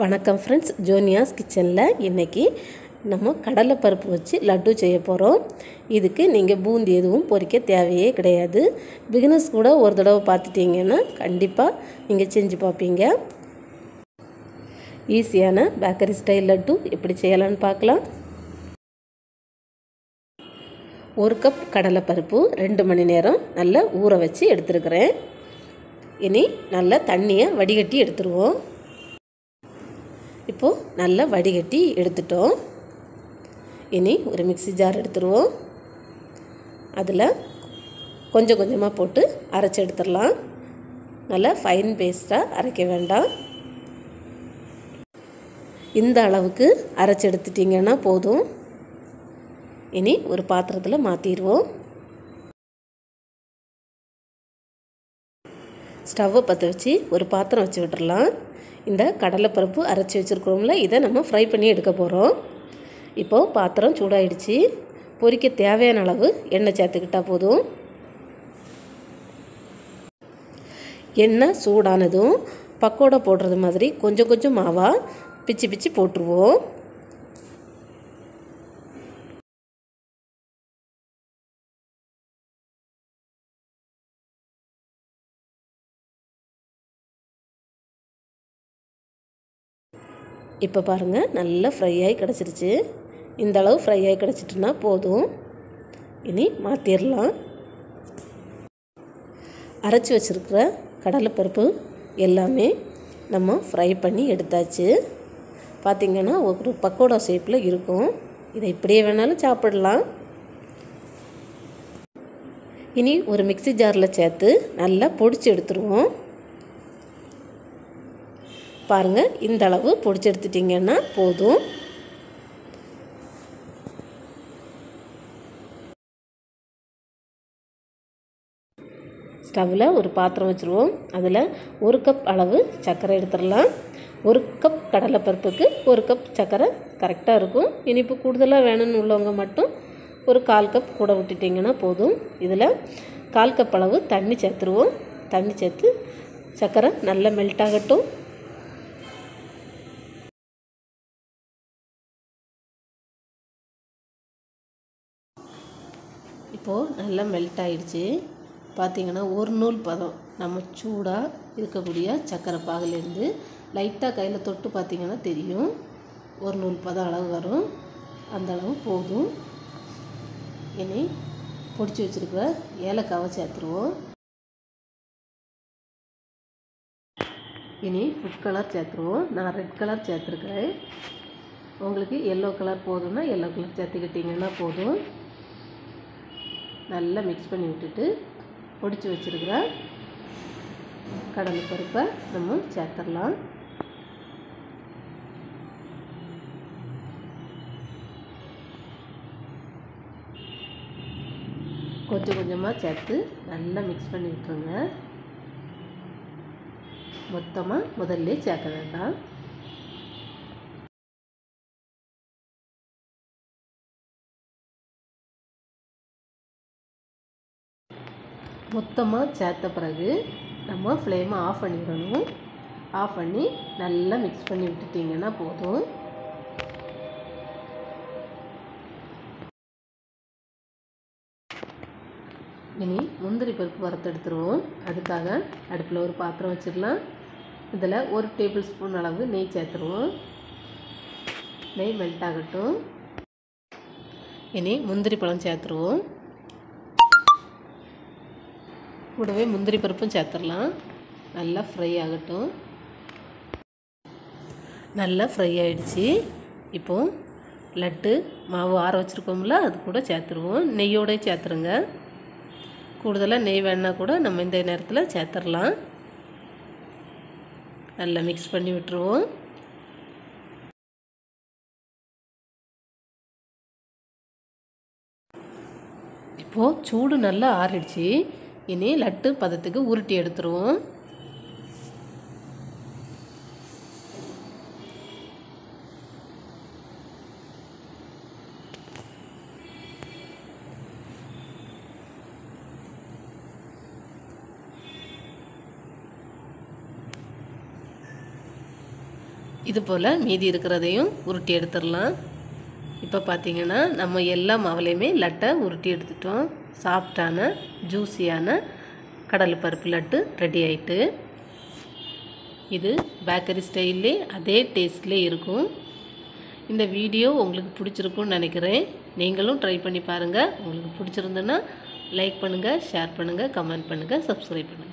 வணக்கம் ஃப்ரெண்ட்ஸ் ஜோனியாஸ் கிச்சனில் இன்றைக்கி நம்ம கடலைப்பருப்பு வச்சு லட்டு செய்ய போகிறோம் இதுக்கு நீங்கள் பூந்தி எதுவும் பொரிக்க தேவையே கிடையாது பிகினர்ஸ் கூட ஒரு தடவை பார்த்துட்டிங்கன்னா கண்டிப்பாக நீங்கள் செஞ்சு பார்ப்பீங்க ஈஸியான பேக்கரி ஸ்டைல் லட்டு எப்படி செய்யலான்னு பார்க்கலாம் ஒரு கப் கடலைப்பருப்பு ரெண்டு மணி நேரம் நல்லா ஊற வச்சு எடுத்துருக்கிறேன் இனி நல்லா தண்ணியை வடிகட்டி எடுத்துருவோம் இப்போது நல்லா வடிகட்டி எடுத்துட்டோம் இனி ஒரு மிக்சி ஜார் எடுத்துருவோம் அதில் கொஞ்சம் கொஞ்சமாக போட்டு அரைச்சி எடுத்துடலாம் நல்லா ஃபைன் பேஸ்ட்டாக அரைக்க வேண்டாம் இந்த அளவுக்கு அரைச்சி எடுத்துட்டிங்கன்னா போதும் இனி ஒரு பாத்திரத்தில் மாற்றிடுவோம் ஸ்டவ்வை பற்ற வச்சு ஒரு பாத்திரம் வச்சு விட்டுறலாம் இந்த கடலைப்பருப்பு அரைச்சி வச்சுருக்கிறோம்ல இதை நம்ம ஃப்ரை பண்ணி எடுக்க போகிறோம் இப்போது பாத்திரம் சூடாயிடுச்சு பொரிக்க தேவையான அளவு எண்ணெய் சேர்த்துக்கிட்டால் போதும் எண்ணெய் சூடானதும் பக்கோடா போடுறது மாதிரி கொஞ்சம் கொஞ்சம் மாவாக பிச்சு பிச்சு போட்டுருவோம் இப்போ பாருங்கள் நல்லா ஃப்ரை ஆகி கிடச்சிருச்சு இந்த அளவு ஃப்ரை ஆகி கிடச்சிட்டுனா போதும் இனி மாற்றிடலாம் அரைச்சி வச்சுருக்கிற கடலைப்பருப்பு எல்லாமே நம்ம ஃப்ரை பண்ணி எடுத்தாச்சு பார்த்திங்கன்னா ஒரு பக்கோடா ஷேப்பில் இருக்கும் இதை இப்படியே வேணாலும் சாப்பிடலாம் இனி ஒரு மிக்சி ஜாரில் சேர்த்து நல்லா பொடிச்சு எடுத்துருவோம் பாருங்கள் இந்த அளவு பொடிச்சு எடுத்துட்டிங்கன்னா போதும் ஸ்டவ்வில் ஒரு பாத்திரம் வச்சுருவோம் அதில் ஒரு கப் அளவு சர்க்கரை எடுத்துடலாம் ஒரு கப் கடலைப்பருப்புக்கு ஒரு கப் சர்க்கரை கரெக்டாக இருக்கும் இனிப்பு கூடுதலாக வேணும்னு உள்ளவங்க மட்டும் ஒரு கால் கப் கூட விட்டுட்டிங்கன்னா போதும் இதில் கால் கப் அளவு தண்ணி சேர்த்துருவோம் தண்ணி சேர்த்து சர்க்கரை நல்லா மெல்ட் ஆகட்டும் இப்போது நல்லா மெல்ட் ஆகிடுச்சு பார்த்திங்கன்னா ஒரு நூல் பதம் நம்ம சூடாக இருக்கக்கூடிய சக்கரை பாகிலேருந்து லைட்டாக கையில் தொட்டு பார்த்திங்கன்னா தெரியும் ஒரு நூல் பதம் அளவு வரும் அந்த அளவு போதும் இனி பொடிச்சு வச்சுருக்கிற ஏலக்காவை சேர்த்துருவோம் இனி ஃபுட் கலர் சேர்த்துருவோம் நான் ரெட் கலர் சேர்த்துருக்கிறேன் உங்களுக்கு எல்லோ கலர் போதும்னா எல்லோ கலர் சேர்த்துக்கிட்டிங்கன்னா போதும் நல்லா மிக்ஸ் பண்ணி விட்டுட்டு பொடிச்சு வச்சுருக்கிற கடலை பருப்பை நம்ம சேர்த்துடலாம் கொஞ்சம் கொஞ்சமாக சேர்த்து நல்லா மிக்ஸ் பண்ணி விட்டுருங்க மொத்தமாக முதல்ல சேர்க்க வேண்டாம் மொத்தமாக சேர்த்த பிறகு நம்ம ஃப்ளேமை ஆஃப் பண்ணிடணும் ஆஃப் பண்ணி நல்லா மிக்ஸ் பண்ணி விட்டுட்டிங்கன்னா போதும் இனி முந்திரி பருப்பு வறுத்தெடுத்துருவோம் அதுக்காக அடுப்பில் ஒரு பாத்திரம் வச்சிடலாம் இதில் ஒரு டேபிள் ஸ்பூன் அளவு நெய் சேர்த்துருவோம் நெய் மெல்ட் ஆகட்டும் இனி முந்திரி பழம் சேர்த்துருவோம் கூடவே முந்திரி பருப்பும் சேர்த்துடலாம் நல்லா ஃப்ரை ஆகட்டும் நல்லா ஃப்ரை ஆகிடுச்சு இப்போது லட்டு மாவு ஆற வச்சுருக்கோம்ல அது கூட சேர்த்துருவோம் நெய்யோடு சேர்த்துருங்க கூடுதலாக நெய் வேணா கூட நம்ம இந்த நேரத்தில் சேர்த்துடலாம் நல்லா மிக்ஸ் பண்ணி விட்டுருவோம் இப்போது சூடு நல்லா ஆறிடுச்சு இனி லட்டு பதத்துக்கு உருட்டி எடுத்துருவோம் இது போல் மீதி இருக்கிறதையும் உருட்டி எடுத்துடலாம் இப்போ பார்த்தீங்கன்னா நம்ம எல்லா மாவுலையுமே லட்டை உருட்டி எடுத்துட்டோம் சாஃப்டான ஜூஸியான கடலை பருப்பு லட்டு ரெடி ஆயிட்டு இது பேக்கரி ஸ்டைல்லே அதே டேஸ்ட்லேயே இருக்கும் இந்த வீடியோ உங்களுக்கு பிடிச்சிருக்குன்னு நினைக்கிறேன் நீங்களும் ட்ரை பண்ணி பாருங்கள் உங்களுக்கு பிடிச்சிருந்துன்னா லைக் பண்ணுங்கள் ஷேர் பண்ணுங்கள் கமெண்ட் பண்ணுங்கள் சப்ஸ்கிரைப் பண்ணுங்கள்